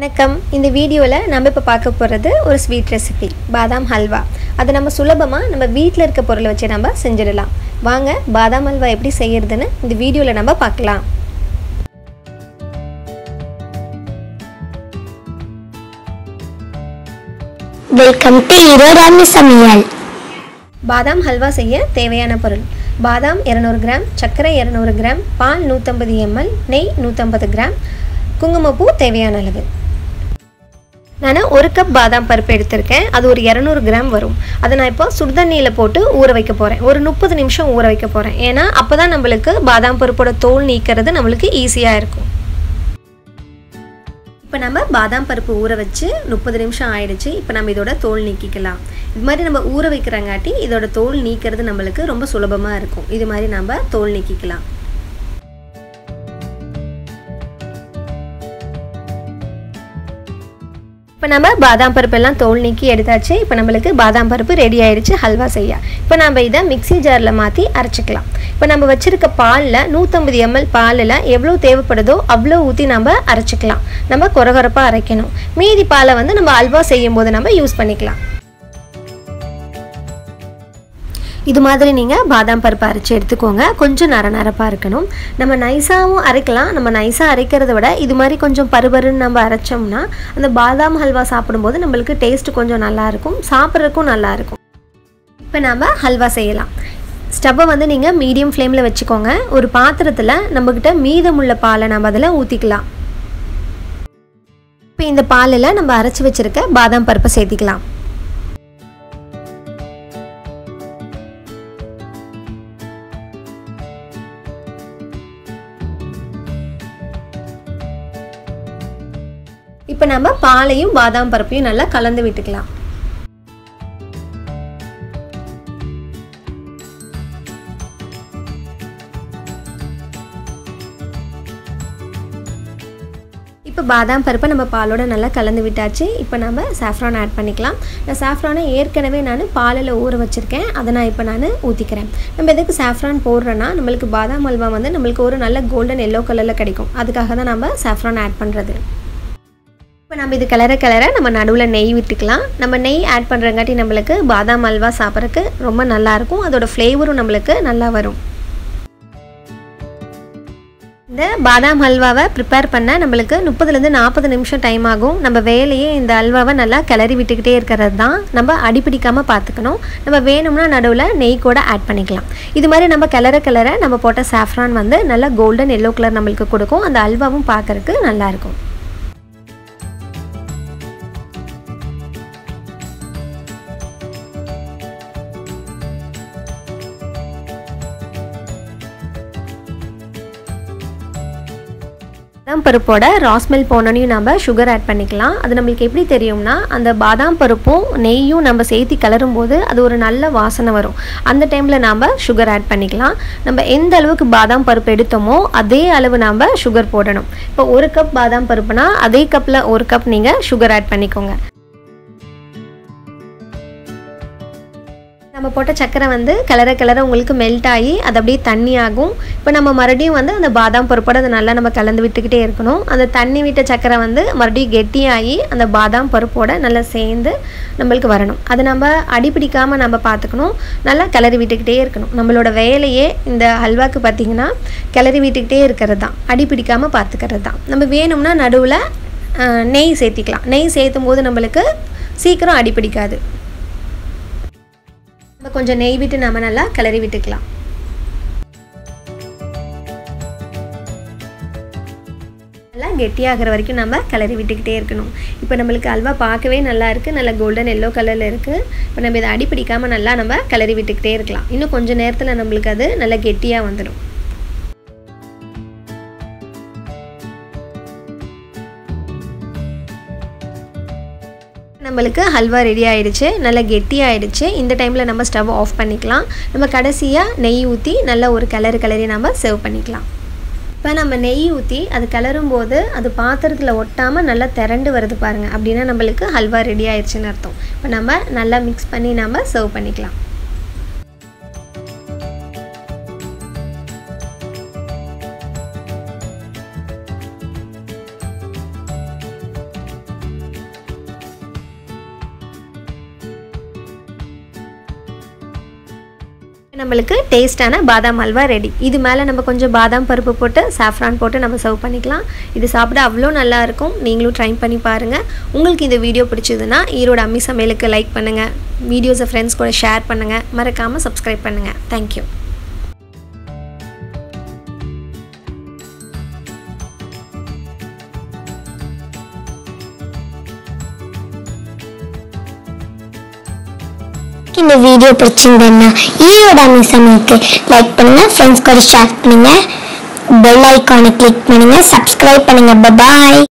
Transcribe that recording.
வணக்கம் இந்த வீடியோவில் நம்ம இப்போ பார்க்க போகிறது ஒரு ஸ்வீட் ரெசிபி பாதாம் ஹல்வா அதை நம்ம சுலபமாக நம்ம வீட்டில் இருக்க பொருளை வச்சு நம்ம செஞ்சிடலாம் வாங்க பாதாம் ஹல்வா எப்படி செய்யறதுன்னு இந்த வீடியோவில் நம்ம பார்க்கலாம் வெல்கம் டு ஈரோடாமி சமையல் பாதாம் ஹல்வா செய்ய தேவையான பொருள் பாதாம் இரநூறு கிராம் சர்க்கரை இரநூறு கிராம் பால் நூற்றம்பது எம்எல் நெய் நூற்றம்பது கிராம் குங்குமப்பூ தேவையான அளவு நான் ஒரு கப் பாதாம் பருப்பு எடுத்திருக்கேன் அது ஒரு இரநூறு கிராம் வரும் அதை நான் இப்போ சுடுதண்ணியில் போட்டு ஊற வைக்க போகிறேன் ஒரு முப்பது நிமிஷம் ஊற வைக்க போகிறேன் ஏன்னா அப்போ தான் நம்மளுக்கு பாதாம் பருப்போட தோல் நீக்கிறது நம்மளுக்கு ஈஸியாக இருக்கும் இப்போ நம்ம பாதாம் பருப்பு ஊற வச்சு முப்பது நிமிஷம் ஆயிடுச்சு இப்போ நம்ம இதோட தோல் நீக்கிக்கலாம் இது மாதிரி நம்ம ஊற வைக்கிறங்காட்டி இதோட தோல் நீக்கிறது நம்மளுக்கு ரொம்ப சுலபமாக இருக்கும் இது மாதிரி நம்ம தோல் நீக்கிக்கலாம் இப்போ நம்ம பாதாம் பருப்பெல்லாம் தோல் நீக்கி எடுத்தாச்சு இப்போ நம்மளுக்கு பாதாம் பருப்பு ரெடி ஆயிடுச்சு ஹல்வா செய்ய இப்போ நம்ம இதை மிக்ஸி ஜாரில் மாற்றி அரைச்சிக்கலாம் இப்போ நம்ம வச்சுருக்க பாலில் நூற்றம்பது எம்எல் பாலில் எவ்வளோ தேவைப்படுதோ அவ்வளோ ஊற்றி நம்ம அரைச்சிக்கலாம் நம்ம கொரகொரப்பாக அரைக்கணும் மீதி பாலை வந்து நம்ம அல்வா செய்யும் போது நம்ம யூஸ் பண்ணிக்கலாம் இது மாதிரி நீங்கள் பாதாம் பருப்பு அரைச்சி எடுத்துக்கோங்க கொஞ்சம் நர நரப்பாக இருக்கணும் நம்ம நைஸாகவும் அரைக்கலாம் நம்ம நைஸாக அரைக்கிறத விட இது மாதிரி கொஞ்சம் பருபருன்னு நம்ம அரைச்சோம்னா அந்த பாதாம் ஹல்வா சாப்பிடும்போது நம்மளுக்கு டேஸ்ட் கொஞ்சம் நல்லாயிருக்கும் சாப்பிட்றதுக்கும் நல்லாயிருக்கும் இப்போ நம்ம ஹல்வா செய்யலாம் ஸ்டவ்வை வந்து நீங்கள் மீடியம் ஃப்ளேமில் வச்சுக்கோங்க ஒரு பாத்திரத்தில் நம்மக்கிட்ட மீதமுள்ள பாலை நம்ம அதில் ஊற்றிக்கலாம் இப்போ இந்த பாலில் நம்ம அரைச்சி வச்சுருக்க பாதாம் பருப்பை சேர்த்திக்கலாம் இப்போ நம்ம பாலையும் பாதாம் பருப்பையும் நல்லா கலந்து விட்டுக்கலாம் இப்போ பாதாம் பருப்பை நம்ம பாலோட நல்லா கலந்து விட்டாச்சு இப்போ நம்ம சாஃப்ரான் ஆட் பண்ணிக்கலாம் நான் சாஃப்ரானை ஏற்கனவே நான் பாலில் ஊற வச்சுருக்கேன் அதை நான் இப்போ நான் ஊற்றிக்கிறேன் நம்ம எதுக்கு சாஃப்ரான் போடுறோன்னா நம்மளுக்கு பாதாம் அல்வா வந்து நம்மளுக்கு ஒரு நல்ல கோல்டன் எல்லோ கலரில் கிடைக்கும் அதுக்காக தான் நம்ம சாஃப்ரான் ஆட் பண்ணுறது இப்போ நம்ம இது கிளற கிளற நம்ம நடுவில் நெய் விட்டுக்கலாம் நம்ம நெய் ஆட் பண்ணுறங்காட்டி நம்மளுக்கு பாதாம் அல்வா சாப்பிட்றதுக்கு ரொம்ப நல்லாயிருக்கும் அதோட ஃப்ளேவரும் நம்மளுக்கு நல்லா வரும் இந்த பாதாம் ஹல்வாவை ப்ரிப்பேர் பண்ண நம்மளுக்கு முப்பதுலேருந்து நாற்பது நிமிஷம் டைம் ஆகும் நம்ம வேலையே இந்த அல்வாவை நல்லா கிளறி விட்டுக்கிட்டே இருக்கிறது தான் நம்ம அடிப்பிடிக்காமல் பார்த்துக்கணும் நம்ம வேணும்னா நடுவில் நெய் கூட ஆட் பண்ணிக்கலாம் இது மாதிரி நம்ம கிளற கிளற நம்ம போட்ட சாஃப்ரான் வந்து நல்லா கோல்டன் எல்லோ கலர் நம்மளுக்கு கொடுக்கும் அந்த அல்வாவும் பார்க்குறதுக்கு நல்லாயிருக்கும் பாதாம் பருப்போட ராஸ்மெல் போனோனையும் நம்ம சுகர் ஆட் பண்ணிக்கலாம் அது நம்மளுக்கு எப்படி தெரியும்னா அந்த பாதாம் பருப்பும் நெய்யும் நம்ம சேர்த்து கலரும் போது அது ஒரு நல்ல வாசனை வரும் அந்த டைமில் நாம் சுகர் ஆட் பண்ணிக்கலாம் நம்ம எந்த அளவுக்கு பாதாம் பருப்பு எடுத்தோமோ அதே அளவு நாம் சுகர் போடணும் இப்போ ஒரு கப் பாதாம் பருப்புனா அதே கப்பில் ஒரு கப் நீங்கள் சுகர் ஆட் பண்ணிக்கோங்க நம்ம போட்ட சக்கரை வந்து கிளற கிளற உங்களுக்கு மெல்ட் ஆகி அது அப்படியே தண்ணி ஆகும் இப்போ நம்ம மறுபடியும் வந்து அந்த பாதாம் பருப்போட அதை நல்லா நம்ம கலந்து விட்டுக்கிட்டே இருக்கணும் அந்த தண்ணி விட்ட சக்கரை வந்து மறுபடியும் கெட்டியாகி அந்த பாதாம் பருப்போட நல்லா சேர்ந்து நம்மளுக்கு வரணும் அதை நம்ம அடிப்பிடிக்காமல் நம்ம பார்த்துக்கணும் நல்லா கிளறி விட்டுக்கிட்டே இருக்கணும் நம்மளோட வேலையே இந்த ஹல்வாக்கு பார்த்திங்கன்னா கிளறி விட்டுக்கிட்டே இருக்கிறது தான் அடிப்பிடிக்காமல் பார்த்துக்கிறது தான் நம்ம வேணும்னா நடுவில் நெய் சேர்த்திக்கலாம் நெய் சேர்த்தும் போது நம்மளுக்கு சீக்கிரம் அடிப்பிடிக்காது நம்ம கொஞ்சம் நெய் விட்டு நம்ம நல்லா கிளறி விட்டுக்கலாம் நல்லா கெட்டியாகிற வரைக்கும் நம்ம கிளறி விட்டுக்கிட்டே இருக்கணும் இப்போ நம்மளுக்கு அல்வா பார்க்கவே நல்லா இருக்குது நல்லா கோல்டன் எல்லோ கலரில் இருக்குது இப்போ நம்ம இதை அடி பிடிக்காமல் நல்லா நம்ம கிளறி விட்டுக்கிட்டே இருக்கலாம் இன்னும் கொஞ்சம் நேரத்தில் நம்மளுக்கு அது நல்லா கெட்டியாக வந்துடும் நம்மளுக்கு ஹல்வா ரெடி ஆகிடுச்சு நல்லா கெட்டி ஆகிடுச்சு இந்த டைமில் நம்ம ஸ்டவ் ஆஃப் பண்ணிக்கலாம் நம்ம கடைசியாக நெய் ஊற்றி நல்லா ஒரு கலரு கலரி நம்ம சர்வ் பண்ணிக்கலாம் இப்போ நம்ம நெய் ஊற்றி அது கிளறும் போது அது பாத்திரத்தில் ஒட்டாமல் நல்லா திரண்டு வருது பாருங்கள் அப்படின்னா நம்மளுக்கு ஹல்வா ரெடி ஆயிடுச்சுன்னு அர்த்தம் இப்போ நம்ம நல்லா மிக்ஸ் பண்ணி நம்ம சர்வ் பண்ணிக்கலாம் நம்மளுக்கு டேஸ்டான பாதாம் அல்வா ரெடி இது மேலே நம்ம கொஞ்சம் பாதாம் பருப்பு போட்டு சாஃப்ரான் போட்டு நம்ம சர்வ் பண்ணிக்கலாம் இது சாப்பிட அவ்வளோ நல்லா இருக்கும் நீங்களும் ட்ரை பண்ணி பாருங்கள் உங்களுக்கு இந்த வீடியோ பிடிச்சதுன்னா ஈரோடு அம்மி சமையலுக்கு லைக் பண்ணுங்கள் வீடியோஸை ஃப்ரெண்ட்ஸ் கூட ஷேர் பண்ணுங்கள் மறக்காமல் சப்ஸ்கிரைப் பண்ணுங்கள் தேங்க்யூ இந்த வீடியோ பிடிச்சிருந்தேன்னா ஈரோட அம்மி சமையலுக்கு லைக் பண்ணுங்க ஃப்ரெண்ட்ஸ் கூட ஷேர் பண்ணுங்க பெல் ஐக்கானை கிளிக் பண்ணுங்க சப்ஸ்கிரைப் பண்ணுங்க பாய்